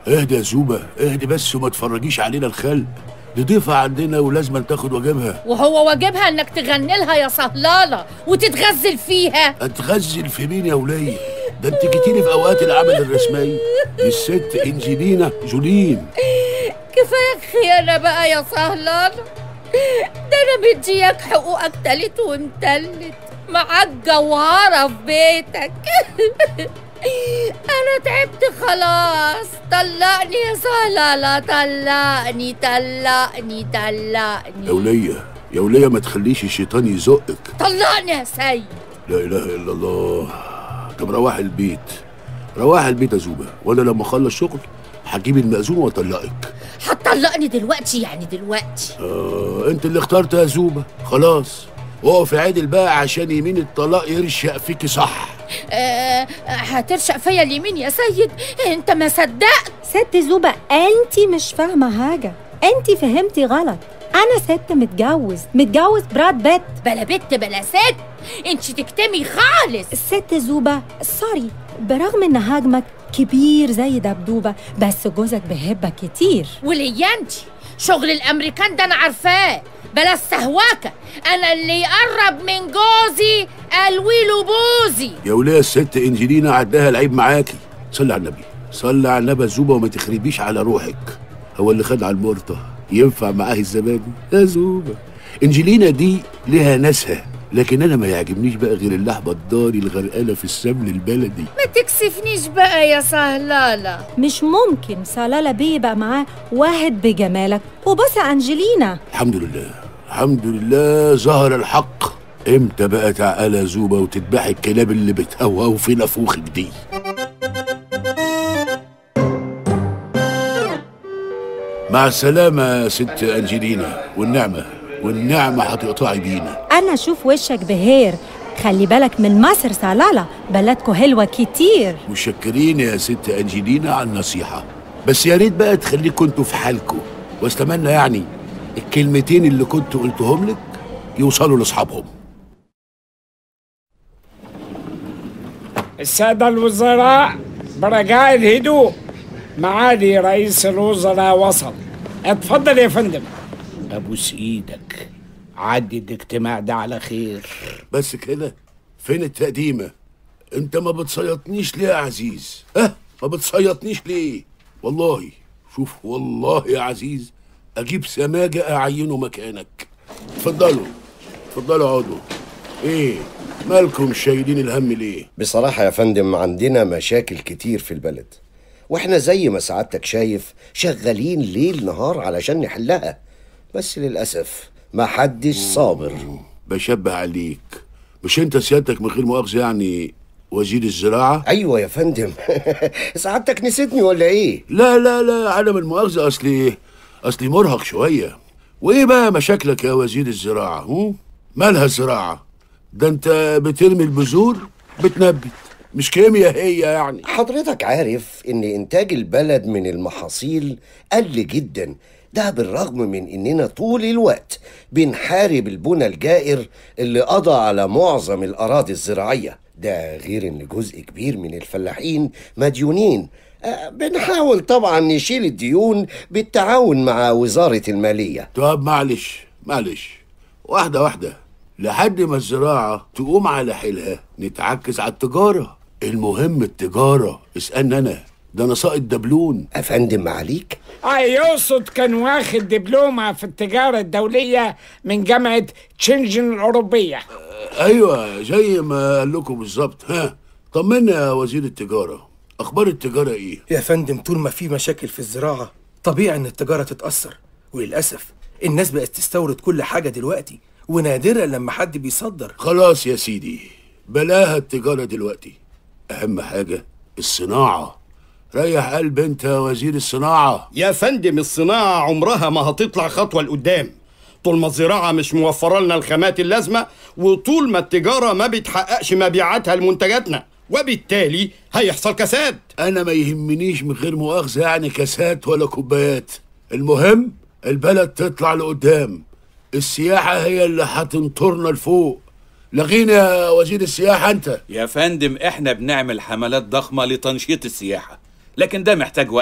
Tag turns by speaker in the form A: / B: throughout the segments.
A: اهدى يا زوبة اهدي بس وما تفرجيش علينا الخلق دي ضيفة عندنا ولازم تاخد واجبها
B: وهو واجبها انك تغني لها يا صهلالة وتتغزل فيها
A: اتغزل في مين يا ولية ده انت جيتيلي في اوقات العمل الرسمية دي الست انجلينا جولين
B: كفاية خيانة بقى يا صهلالة ده انا مدياك حقوقك تالت ومتلت معاك جوهرة في بيتك انا تعبت خلاص طلقني يا صهلالة طلقني طلقني طلقني
A: يا ولية يا ولية ما تخليش الشيطان يزقك
B: طلقني يا سيد
A: لا اله الا الله طب روح البيت روح البيت يا زوبة وانا لما اخلص شغل هجيب المأذون واطلقك
B: هتطلقني دلوقتي يعني دلوقتي
A: آه انت اللي اخترت يا زوبة خلاص اقف عادل بقى عشان يمين الطلاق يرشق فيكي صح
B: أه هترشق فيا اليمين يا سيد انت ما صدقت
C: ست زوبة انت مش فاهمة حاجة انت فهمتي غلط انا ست متجوز متجوز براد بيت
B: بلا بت بلا ست انت تكتمي خالص
C: الست زوبة سوري برغم ان هاجمك كبير زي دبدوبة بس جوزك بيحبك كتير
B: وليا انت شغل الامريكان ده انا عارفاه بلا السهواكه انا اللي يقرب من جوزي الويله بوزي
A: يا وليه الست انجلينا عداها العيب معاكي صلي على النبي صلي على النبي يا زوبة وما تخربيش على روحك هو اللي خد على المرطة ينفع معاه الزبادي يا زوبة انجلينا دي لها ناسها لكن انا ما يعجبنيش بقى غير اللحمه الضاني الغرقانه في السمن البلدي
B: ما تكسفنيش بقى يا صهلالة
C: مش ممكن سلالة بيه يبقى معاه واحد بجمالك وبص أنجلينا
A: الحمد لله الحمد لله ظهر الحق امتى بقى تعالى يا زوبة وتذبحي الكلاب اللي بتهوهو في نافوخك دي مع السلامة يا ست أنجلينا والنعمة والنعمة هتقطعي بينا
C: أنا أشوف وشك بهير خلي بالك من مصر سلالة بلدكو حلوة كتير
A: مشكرين يا ست أنجلينا على النصيحة بس يا ريت بقى تخليكوا انتوا في حالكوا واستمنى يعني الكلمتين اللي كنت قلتهم لك يوصلوا لاصحابهم
D: السادة الوزراء برجاء الهدوء معالي رئيس الوزراء وصل اتفضل يا فندم ابوس ايدك عدي الاجتماع ده على خير
A: بس كده فين التقديمة انت ما بتصيطنيش ليه يا عزيز ها ما بتصيطنيش ليه والله شوف والله يا عزيز اجيب سماجة اعينه مكانك اتفضلوا اتفضلوا اقعدوا ايه مالكم شايلين الهم ليه
E: بصراحة يا فندم عندنا مشاكل كتير في البلد واحنا زي ما سعادتك شايف شغالين ليل نهار علشان نحلها بس للأسف ما حدش صابر
A: بشبه عليك مش انت سيادتك من غير مؤاخذة يعني وزير الزراعة
E: أيوة يا فندم سعادتك نسيتني ولا إيه؟
A: لا لا لا عدم المؤاخذة أصلي أصلي مرهق شوية وإيه بقى مشاكلك يا وزير الزراعة هم؟ مالها الزراعة ده أنت بترمي البذور بتنبت مش كيمياء هي يعني
E: حضرتك عارف إن إنتاج البلد من المحاصيل قل جدا ده بالرغم من إننا طول الوقت بنحارب البنى الجائر اللي قضى على معظم الأراضي الزراعية ده غير إن جزء كبير من الفلاحين مديونين آه، بنحاول طبعا نشيل الديون بالتعاون مع وزارة المالية
A: طب معلش معلش واحدة واحدة لحد ما الزراعة تقوم على حيلها نتعكز على التجارة المهم التجارة اسألني أنا ده أنا ساقط دبلون
E: أفندم معاليك
D: اه يقصد كان واخد دبلومة في التجارة الدولية من جامعة تشنجن الأوروبية
A: أيوة زي ما قال لكم بالظبط ها طمنا يا وزير التجارة أخبار التجارة إيه؟
F: يا فندم طول ما في مشاكل في الزراعة طبيعي إن التجارة تتأثر وللأسف الناس بقت تستورد كل حاجة دلوقتي ونادرا لما حد بيصدر
A: خلاص يا سيدي بلاها التجارة دلوقتي أهم حاجة الصناعة ريح قلب أنت يا وزير الصناعة
G: يا فندم الصناعة عمرها ما هتطلع خطوة لقدام طول ما الزراعة مش موفرة لنا الخامات اللازمة وطول ما التجارة ما بتحققش مبيعاتها لمنتجاتنا وبالتالي هيحصل كساد
A: أنا ما يهمنيش من غير مؤاخذة يعني كاسات ولا كوبايات المهم البلد تطلع لقدام السياحة هي اللي هتنطرنا لفوق لغينا يا وزير السياحة أنت
H: يا فندم احنا بنعمل حملات ضخمة لتنشيط السياحة لكن ده محتاج وقت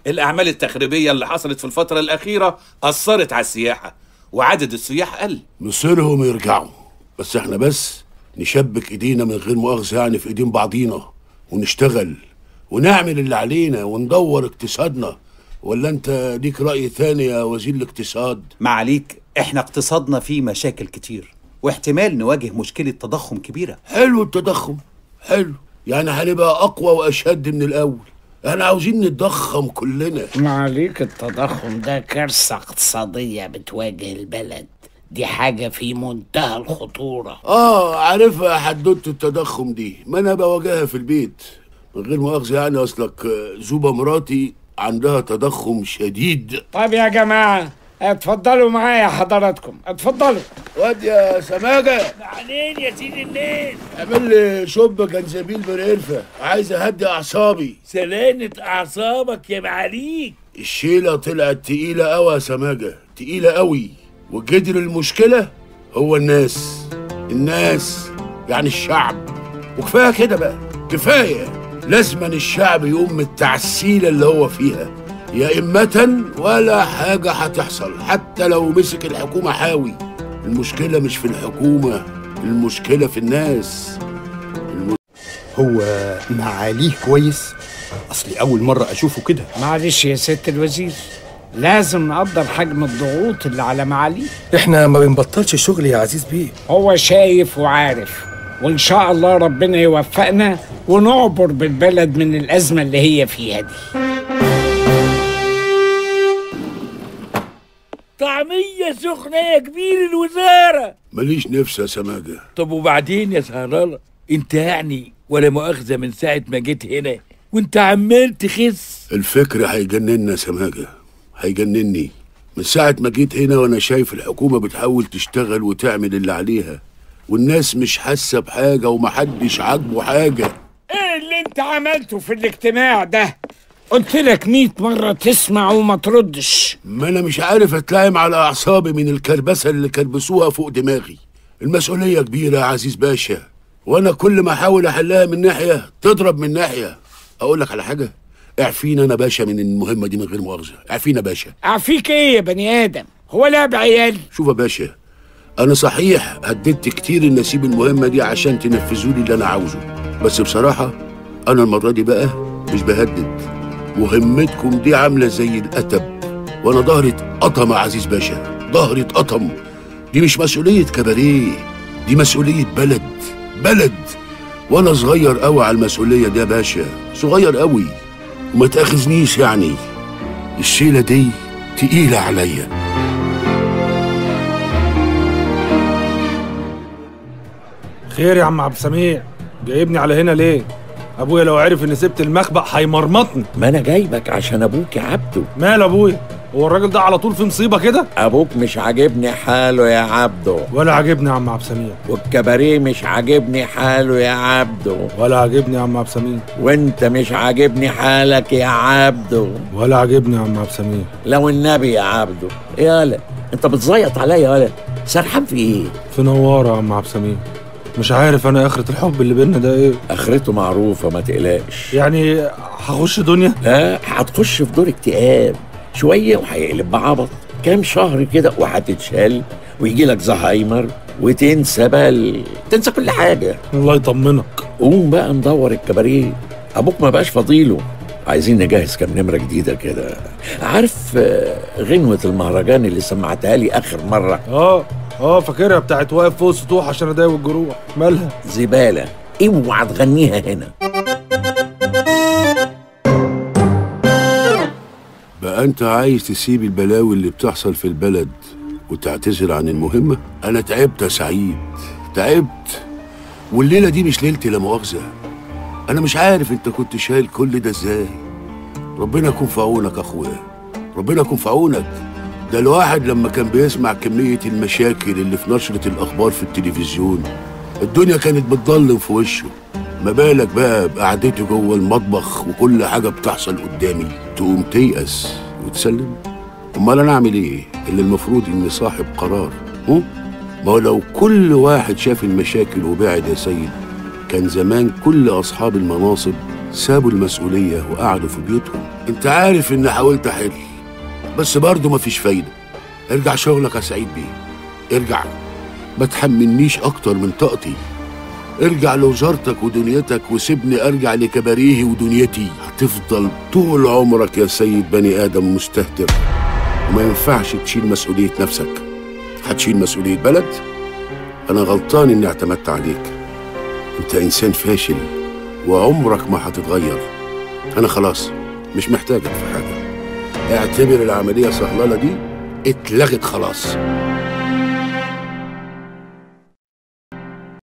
H: الأعمال التخريبية اللي حصلت في الفترة الأخيرة أثرت على السياحة وعدد السياح قل
A: مصيرهم يرجعوا بس احنا بس نشبك ايدينا من غير مؤاخذة يعني في ايدين بعضينا ونشتغل ونعمل اللي علينا وندور اقتصادنا ولا انت ليك رأي ثاني يا وزير الاقتصاد
I: معاليك احنا اقتصادنا فيه مشاكل كتير واحتمال نواجه مشكلة تضخم كبيرة
A: حلو التضخم حلو يعني هنبقى اقوى واشد من الاول احنا عاوزين نتضخم كلنا
D: معاليك التضخم ده كارثة اقتصادية بتواجه البلد دي حاجة في منتهى الخطورة
A: اه عارفها حدوته التضخم دي ما انا بواجهها في البيت من غير مؤاخذة يعني اصلك آه، زوبة مراتي عندها تضخم شديد
D: طيب يا جماعة اتفضلوا معايا حضراتكم اتفضلوا
A: واد يا سماجة
D: علين يا سيدي الناس
A: اعمل لي شوب جنزبيل بالقرفة عايز اهدي اعصابي
D: سلامة أعصابك يا معاليك
A: الشيلة طلعت تقيلة قوي يا سماجة تقيلة قوي وجدر المشكلة هو الناس الناس يعني الشعب وكفاية كده بقى كفاية لازما الشعب يقوم من التعسيلة اللي هو فيها يا إمة ولا حاجة هتحصل حتى لو مسك الحكومة حاوي المشكلة مش في الحكومة المشكلة في الناس
G: هو معاليه كويس اصلي اول مره اشوفه كده
D: معلش يا ست الوزير لازم نقدر حجم الضغوط اللي على معاليه
F: احنا ما بنبطلش شغل يا عزيز بيه
D: هو شايف وعارف وإن شاء الله ربنا يوفقنا ونعبر بالبلد من الأزمة اللي هي فيها دي
J: طعمية سخنة يا كبير الوزارة
A: ماليش نفس يا سماجة
J: طب وبعدين يا سهرالة انت يعني ولا مؤاخذة من ساعة ما جيت هنا وانت عمال تخس
A: الفكر هيجننا يا سماجة هيجنني من ساعة ما جيت هنا وأنا شايف الحكومة بتحاول تشتغل وتعمل اللي عليها والناس مش حاسة بحاجة ومحدش عاجبه حاجة
D: ايه اللي انت عملته في الاجتماع ده قلت لك مية مرة تسمع وما تردش
A: ما أنا مش عارف أتلائم على أعصابي من الكربسة اللي كربسوها فوق دماغي المسؤولية كبيرة يا عزيز باشا وأنا كل ما أحاول أحلها من ناحية تضرب من ناحية أقول لك على حاجة اعفينا أنا باشا من المهمة دي من غير مؤاخذة اعفينا باشا
D: اعفيك ايه يا بني ادم هو لعب عيال
A: شوف يا باشا انا صحيح هددت كتير ان اسيب المهمه دي عشان تنفذوا لي اللي انا عاوزه بس بصراحه انا المره دي بقى مش بهدد مهمتكم دي عامله زي القتب وانا ظهري اتقطم يا عزيز باشا ظهري اتقطم دي مش مسؤوليه كباريه دي مسؤوليه بلد بلد وانا صغير قوي على المسؤوليه دي يا باشا صغير قوي وما تاخذنيش يعني الشيله دي تقيله عليا
K: خير يا عم عبد السميع جايبني على هنا ليه ابويا لو عرف اني سبت المخبأ هيمرمطني
L: ما انا جايبك عشان ابوك يا عبده
K: مال ابويا هو الراجل ده على طول في مصيبه كده
L: ابوك مش عاجبني حاله يا عبده
K: ولا عاجبني يا عم عبد السميع
L: والكباريه مش عاجبني حاله يا عبده
K: ولا عاجبني يا عم عبد السميع
L: وانت مش عاجبني حالك يا عبده
K: ولا عاجبني يا عم عبد السميع
L: لو النبي يا عبده يالا انت بتزيط عليا يالا سرحان في ايه
K: في نواره يا عم عبد السميع مش عارف انا اخرة الحب اللي بينا ده ايه
L: اخرته معروفه ما تقلقش
K: يعني هخش دنيا
L: لا هتخش في دور اكتئاب شويه وهيقلب بعبط كام شهر كده وهتتشال ويجي لك زهايمر وتنسى بقى ال- تنسى كل حاجه
K: الله يطمنك
L: قوم بقى ندور الكباريه ابوك ما بقاش فضيله عايزين نجهز كام نمره جديده كده عارف آه، غنوه المهرجان اللي سمعتها لي اخر مره
K: اه اه فاكرها بتاعت واقف فوق السطوح عشان اداوي الجروح مالها
L: زباله اوعى تغنيها هنا
A: بقى انت عايز تسيب البلاوي اللي بتحصل في البلد وتعتذر عن المهمة؟ أنا تعبت يا سعيد تعبت والليلة دي مش ليلتي لا مؤاخذة أنا مش عارف أنت كنت شايل كل ده إزاي ربنا يكون في عونك أخويا ربنا يكون في عونك ده الواحد لما كان بيسمع كمية المشاكل اللي في نشرة الأخبار في التلفزيون الدنيا كانت بتضلم في وشه ما بالك بقى بقعدتي جوه المطبخ وكل حاجة بتحصل قدامي تقوم تيأس وتسلم امال انا اعمل ايه اللي المفروض اني صاحب قرار هم؟ ما هو لو كل واحد شاف المشاكل وبعد يا سيد كان زمان كل اصحاب المناصب سابوا المسؤولية وقعدوا في بيوتهم انت عارف اني حاولت احل بس برضه مفيش فايدة ارجع شغلك يا سعيد بيه ارجع ما تحملنيش اكتر من طاقتي ارجع لوزارتك ودنيتك وسيبني ارجع لكباريهي ودنيتي هتفضل طول عمرك يا سيد بني ادم مستهتر وما ينفعش تشيل مسؤولية نفسك هتشيل مسؤولية بلد انا غلطان اني اعتمدت عليك انت انسان فاشل وعمرك ما هتتغير انا خلاص مش محتاجك في حاجة اعتبر العملية سهلانة دي اتلغت خلاص